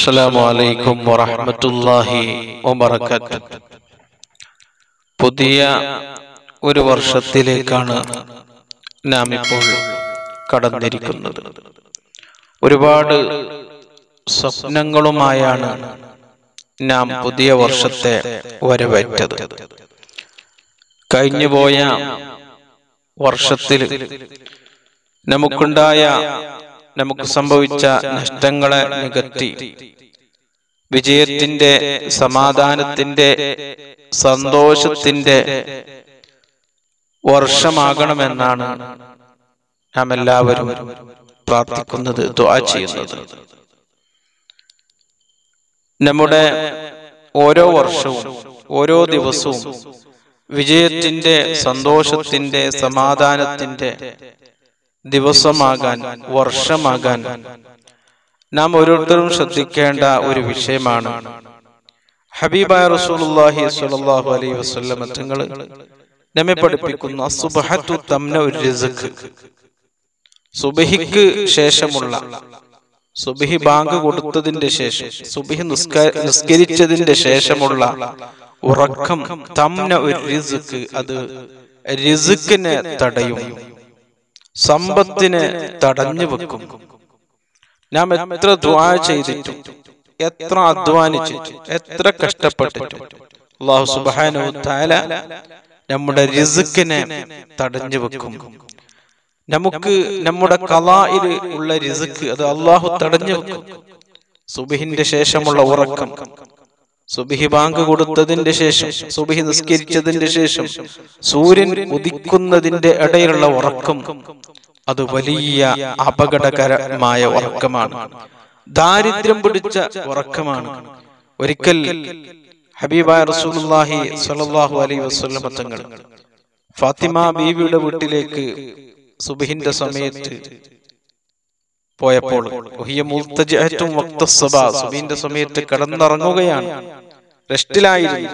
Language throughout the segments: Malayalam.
അസ്സലാമു അലൈക്കും വറഹ്മത്തുള്ളാഹി വബറകാത്ത് പുതിയ ഒരു വർഷത്തിലേക്കാണ് നാം ഇപ്പോൾ കടന്നിരിക്കുന്നത് ഒരുപാട് സ്വപ്നങ്ങളുമായാണ് നാം പുതിയ വർഷത്തെ വരവേറ്റത് കഴിഞ്ഞുപോയ വർഷത്തിൽ നമുക്കുണ്ടായ നമുക്ക് സംഭവിച്ച നഷ്ടങ്ങളെ നികത്തി വിജയത്തിന്റെ സമാധാനത്തിന്റെ സന്തോഷത്തിന്റെ വർഷമാകണമെന്നാണ് നാം എല്ലാവരും പ്രാർത്ഥിക്കുന്നത് ദ്വാ ചെയ്യുന്നത് നമ്മുടെ ഓരോ വർഷവും ഓരോ ദിവസവും വിജയത്തിന്റെ സന്തോഷത്തിന്റെ സമാധാനത്തിന്റെ ദിവസമാകാൻ വർഷമാകാൻ നാം ഓരോരുത്തരും ശ്രദ്ധിക്കേണ്ട ഒരു വിഷയമാണ് ഹബീബായ റസൂലുള്ളാഹി സ്വല്ലല്ലാഹു അലൈഹി വസല്ലം തങ്ങൾ നമ്മെ പഠിപ്പിക്കുന്ന സുബ്ഹത്തു തംന റിസ്ക് സുബഹിക്ക് ശേഷമുള്ള സുബഹി ബാങ്ക് കൊടുത്തതിന്റെ ശേഷം സുബഹി നിസ്കരിച്ചതിന്റെ ശേഷമുള്ള ഉറക്കം തംന ഒരു റിസ്ക് അത് റിസ്ക്കിനെ തടയും സമ്പത്തിനെ തടഞ്ഞു വെക്കും നാം എത്ര ദ്വാ ചെയ്തിട്ടും എത്ര അധ്വാനിച്ചിട്ടും എത്ര കഷ്ടപ്പെട്ടിട്ടും അള്ളാഹു സുബാനു താല നമ്മുടെ റിസുക്കിനെ തടഞ്ഞു വെക്കും നമുക്ക് നമ്മുടെ കലായിൽ ഉള്ള റിസുക്ക് അത് അള്ളാഹു തടഞ്ഞു വെക്കും സുബിഹിന്റെ ശേഷമുള്ള ഉറക്കം സുബിഹി ബാങ്ക് കൊടുത്തതിന്റെ ശേഷം സുബിഹി നിസ്കരിച്ചതിന്റെ ശേഷം സൂര്യൻ ഉദിക്കുന്നതിന്റെ ഇടയിലുള്ള ഉറക്കം അത് വലിയ അപകടകരമായ ഉറക്കമാണ് ദാരിദ്ര്യം പിടിച്ച ഉറക്കമാണ് ഒരിക്കൽ ഹബീബായ റസൂലുള്ളാഹി സ്വല്ലല്ലാഹു അലൈഹി വസല്ലം തങ്ങൾ ഫാത്തിമ ബീവിയുടെ വീട്ടിലേക്ക് സുബഹിന്റെ സമയത്ത് പോയപ്പോൾ സുബഹിന്റെ സമയത്ത് കടന്നിറങ്ങുകയാണ് റെസ്റ്റിലായിരുന്നു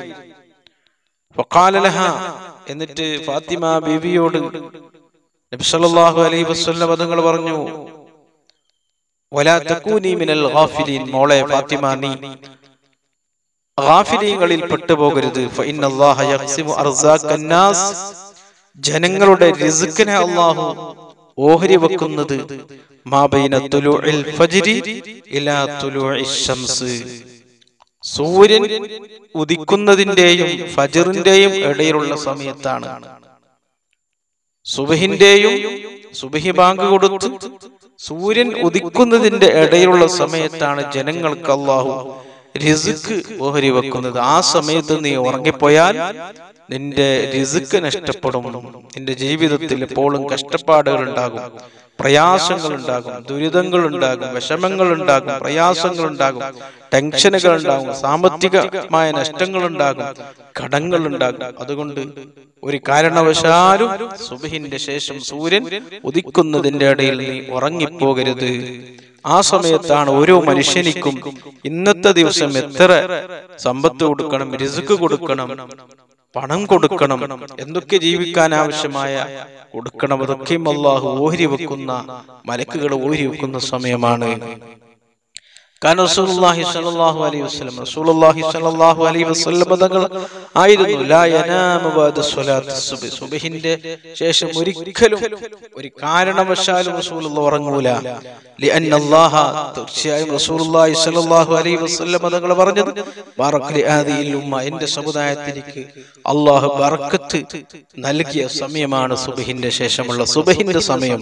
എന്നിട്ട് ഫാത്തിമ ബീവിയോട് നബ്സല്ലാഹു അലൈഹി വസ്ല്ലം തങ്ങൾ പറഞ്ഞു മിനൽ മോളെ ഫാത്തിമ നീ ഗാഫിലീങ്ങളിൽ പെട്ടുപോകരുത് ജനങ്ങളുടെ റിസുക്കിനെ അള്ളാഹു ഓഹരി വെക്കുന്നത് സൂര്യൻ ഉദിക്കുന്നതിന്റെയും ഫജറിന്റെയും ഇടയിലുള്ള സമയത്താണ് സുബഹിന്റെയും സുബഹി ബാങ്ക് കൊടുത്ത് സൂര്യൻ ഉദിക്കുന്നതിന്റെ ഇടയിലുള്ള സമയത്താണ് ജനങ്ങൾക്ക് അള്ളാഹു റിസുക്ക് ഓഹരി വെക്കുന്നത് ആ സമയത്ത് നീ ഉറങ്ങിപ്പോയാൽ നിന്റെ റിസുക്ക് നഷ്ടപ്പെടും നിന്റെ ജീവിതത്തിൽ എപ്പോഴും കഷ്ടപ്പാടുകൾ ഉണ്ടാകും പ്രയാസങ്ങൾ ഉണ്ടാകും ദുരിതങ്ങൾ ഉണ്ടാകും വിഷമങ്ങൾ ഉണ്ടാകും പ്രയാസങ്ങൾ ഉണ്ടാകും ടെൻഷനുകൾ ഉണ്ടാകും സാമ്പത്തികമായ നഷ്ടങ്ങൾ ഉണ്ടാകും കടങ്ങൾ ഉണ്ടാകും അതുകൊണ്ട് ഒരു കാരണവശാലും സുബഹിന്റെ ശേഷം സൂര്യൻ ഉദിക്കുന്നതിന്റെ ഇടയിൽ നീ ഉറങ്ങിപ്പോകരുത് ആ സമയത്താണ് ഓരോ മനുഷ്യനിക്കും ഇന്നത്തെ ദിവസം എത്ര സമ്പത്ത് കൊടുക്കണം റിസുക്ക് കൊടുക്കണം പണം കൊടുക്കണം എന്തൊക്കെ ജീവിക്കാൻ ആവശ്യമായ കൊടുക്കണം അതൊക്കെയും അള്ളാഹു ഓഹരി വെക്കുന്ന മലക്കുകൾ ഓഹരി വെക്കുന്ന സമയമാണ് കാരണം റസൂലുള്ളാഹി സ്വല്ലല്ലാഹു അലൈഹി വസല്ലം റസൂലുള്ളാഹി സ്വല്ലല്ലാഹു അലൈഹി വസല്ലം തങ്ങൾ ആയിരുന്നു ലാ യനാമു ബഅദ സ്വലാത്തി സുബ്ഹി സുബ്ഹിന്റെ ശേഷം ഒരിക്കലും ഒരു കാരണവശാലും റസൂലുള്ള ഉറങ്ങൂല ലിഅന്ന അല്ലാഹ തീർച്ചയായും റസൂലുള്ളാഹി സ്വല്ലല്ലാഹു അലൈഹി വസല്ലം തങ്ങൾ പറഞ്ഞത് ബാറക് ലിഹാദിൽ ഉമ്മ എൻ്റെ സമുദായത്തിലേക്ക് അല്ലാഹു ബർക്കത്ത് നൽകിയ സമയമാണ് സുബ്ഹിന്റെ ശേഷമുള്ള സുബ്ഹിന്റെ സമയം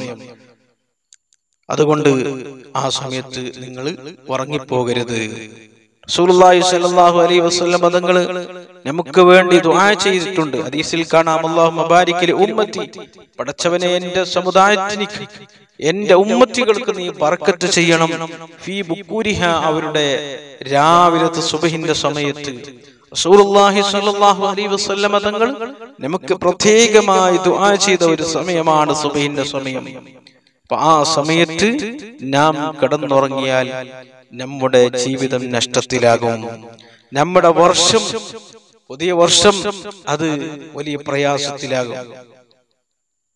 അതുകൊണ്ട് ആ സമയത്ത് നിങ്ങൾ ഉറങ്ങിപ്പോകരുത് റസൂലുള്ളാഹി സ്വല്ലല്ലാഹു അലൈഹി വസല്ലം പദങ്ങൾ നമുക്ക് വേണ്ടി ദുആ ചെയ്തിട്ടുണ്ട് ഹദീസിൽ കാണാം അല്ലാഹു മബാരിക് ലി ഉമ്മത്തി പടച്ചവനെ എൻ്റെ സമുദായത്തിന് എൻ്റെ ഉമ്മത്തികൾക്ക് നീ ബർക്കത്ത് ചെയ്യണം ഫീ ബുക്കൂരിഹ അവരുടെ രാവിലത്തെ സുബഹിന്റെ സമയത്ത് റസൂലുള്ളാഹി സ്വല്ലല്ലാഹു അലൈഹി വസല്ലം തങ്ങൾ നമുക്ക് പ്രത്യേകമായി ദുആ ചെയ്ത ഒരു സമയമാണ് സുബഹിന്റെ സമയം അപ്പൊ ആ സമയത്ത് നാം കിടന്നുറങ്ങിയാൽ നമ്മുടെ ജീവിതം നഷ്ടത്തിലാകും നമ്മുടെ വർഷം പുതിയ വർഷം അത് വലിയ പ്രയാസത്തിലാകും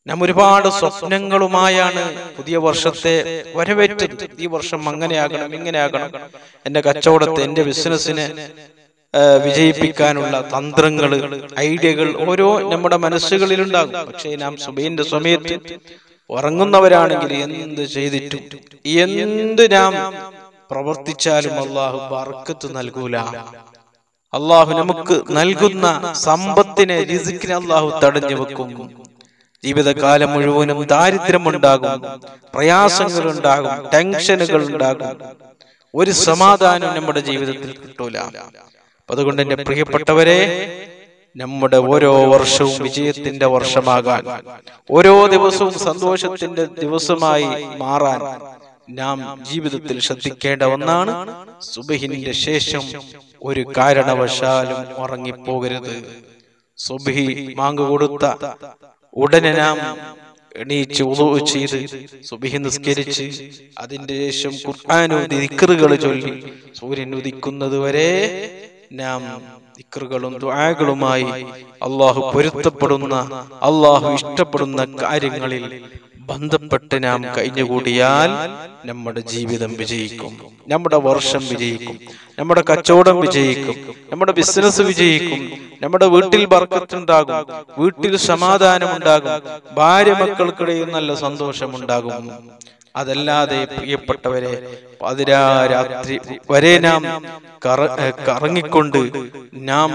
നാം ഒരുപാട് സ്വപ്നങ്ങളുമായാണ് പുതിയ വർഷത്തെ വരവേറ്റത് ഈ വർഷം അങ്ങനെയാകണം ഇങ്ങനെയാകണം എന്റെ കച്ചവടത്തെ എന്റെ ബിസിനസ്സിനെ ആ, വിജയിപ്പിക്കാനുള്ള തന്ത്രങ്ങൾ ഐഡിയകൾ ഓരോ നമ്മുടെ മനസ്സുകളിലുണ്ടാകും പക്ഷേ നാം സുബൈന്റെ സമയത്ത് ഉറങ്ങുന്നവരാണെങ്കിൽ എന്ത് ചെയ്തിട്ടും എന്ത് നാം പ്രവർത്തിച്ചാലും അള്ളാഹു ബർക്കത്ത് നൽകൂല അള്ളാഹു നമുക്ക് നൽകുന്ന സമ്പത്തിനെ രിസിക്കിനെ അള്ളാഹു തടഞ്ഞു വെക്കും ജീവിതകാലം മുഴുവനും ദാരിദ്ര്യമുണ്ടാകും പ്രയാസങ്ങൾ ഉണ്ടാകും ടെൻഷനുകൾ ഉണ്ടാകും ഒരു സമാധാനം നമ്മുടെ ജീവിതത്തിൽ കിട്ടൂല അപ്പൊ അതുകൊണ്ട് എന്റെ പ്രിയപ്പെട്ടവരെ നമ്മുടെ ഓരോ വർഷവും വിജയത്തിന്റെ വർഷമാകാൻ ഓരോ ദിവസവും സന്തോഷത്തിന്റെ ദിവസമായി മാറാൻ നാം ജീവിതത്തിൽ ശ്രദ്ധിക്കേണ്ട ഒന്നാണ് സുബഹിന്റെ ശേഷം ഒരു കാരണവശാലും ഉറങ്ങിപ്പോകരുത് സുബഹി മാങ്ക് കൊടുത്ത ഉടനെ നാം എണീച്ച് ഉളു ചെയ്ത് സുബഹി നിസ്കരിച്ച് അതിന്റെ ശേഷം ഖുർആാനും ദിക്റുകൾ ചൊല്ലി സൂര്യൻ ഉദിക്കുന്നത് വരെ നാം ദിക്റുകളും ദുആകളുമായി അള്ളാഹു പൊരുത്തപ്പെടുന്ന അള്ളാഹു ഇഷ്ടപ്പെടുന്ന കാര്യങ്ങളിൽ ബന്ധപ്പെട്ട് നാം കഴിഞ്ഞുകൂടിയാൽ നമ്മുടെ ജീവിതം വിജയിക്കും നമ്മുടെ വർഷം വിജയിക്കും നമ്മുടെ കച്ചവടം വിജയിക്കും നമ്മുടെ ബിസിനസ് വിജയിക്കും നമ്മുടെ വീട്ടിൽ ബർക്കത്തുണ്ടാകും വീട്ടിൽ സമാധാനമുണ്ടാകും ഭാര്യ മക്കൾക്കിടയിൽ നല്ല സന്തോഷമുണ്ടാകും അതല്ലാതെ പ്രിയപ്പെട്ടവരെ പതിരാരാത്രി വരെ നാം കറ- ഏ, കറങ്ങിക്കൊണ്ട് നാം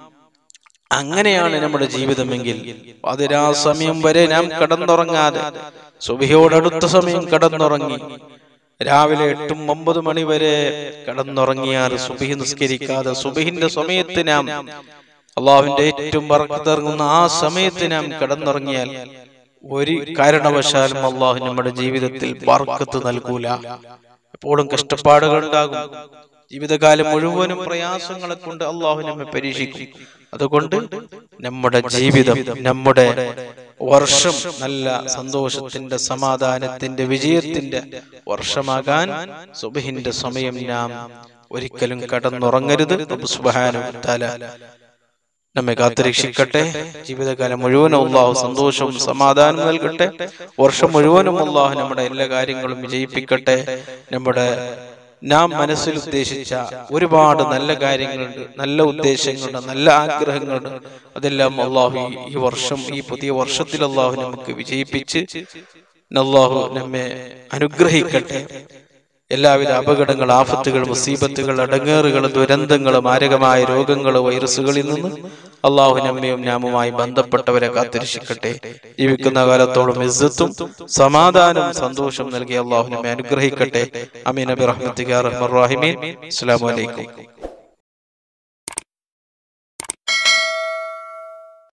അങ്ങനെയാണ് നമ്മുടെ ജീവിതമെങ്കിൽ പതിരാ സമയം വരെ നാം കിടന്നുറങ്ങാതെ സുബിയോടടുത്ത സമയം കിടന്നുറങ്ങി രാവിലെ എട്ടും ഒമ്പത് മണി വരെ കിടന്നുറങ്ങിയാൽ സുബിഹി നിസ്കരിക്കാതെ സുബിഹിന്റെ സമയത്ത് നാം അള്ളാഹുവിന്റെ ഏറ്റവും പറക്കത്തിറങ്ങുന്ന ആ സമയത്ത് നാം കിടന്നുറങ്ങിയാൽ ഒരു കാരണവശാലും അള്ളാഹു നമ്മുടെ ജീവിതത്തിൽ ബർക്കത്ത് നൽകൂല എപ്പോഴും കഷ്ടപ്പാടുകൾ ഉണ്ടാകും ജീവിതകാലം മുഴുവനും പ്രയാസങ്ങളെ കൊണ്ട് അള്ളാഹു നമ്മെ പരീക്ഷിക്കും അതുകൊണ്ട് നമ്മുടെ ജീവിതം നമ്മുടെ വർഷം നല്ല സന്തോഷത്തിന്റെ സമാധാനത്തിന്റെ വിജയത്തിന്റെ വർഷമാകാൻ സുബഹിന്റെ സമയം നാം ഒരിക്കലും കടന്നുറങ്ങരുത് റബ്ബ് സുബ്ഹാനഹു വ തആല നമ്മെ കാത്തുരക്ഷിക്കട്ടെ ജീവിതകാലം മുഴുവനും അള്ളാഹു സന്തോഷവും സമാധാനവും നൽകട്ടെ വർഷം മുഴുവനും അള്ളാഹു നമ്മുടെ എല്ലാ കാര്യങ്ങളും വിജയിപ്പിക്കട്ടെ നമ്മുടെ നാം മനസ്സിൽ ഉദ്ദേശിച്ച ഒരുപാട് നല്ല കാര്യങ്ങളുണ്ട് നല്ല ഉദ്ദേശങ്ങളുണ്ട് നല്ല ആഗ്രഹങ്ങളുണ്ട് അതെല്ലാം അള്ളാഹു ഈ- ഈ വർഷം ഈ പുതിയ വർഷത്തിൽ അള്ളാഹു നമുക്ക് വിജയിപ്പിച്ച് അള്ളാഹു നമ്മെ അനുഗ്രഹിക്കട്ടെ എല്ലാവിധ അപകടങ്ങൾ ആഫത്തുകൾ മുസീബത്തുകൾ അടങ്ങേറുകൾ ദുരന്തങ്ങൾ മാരകമായ രോഗങ്ങൾ വൈറസുകളിൽ നിന്ന് അള്ളാഹു നമ്മയും നാമുമായി ബന്ധപ്പെട്ടവരെ കാത്തിരക്ഷിക്കട്ടെ ജീവിക്കുന്ന കാലത്തോളം ഇസ്സത്തും സമാധാനവും സന്തോഷം നൽകി അള്ളാഹു നമ്മെ അനുഗ്രഹിക്കട്ടെ അമീൻ അബി റഹ്മത്തിക റഹ്മർ റഹിമീൻ അസ്സലാമു അലൈക്കും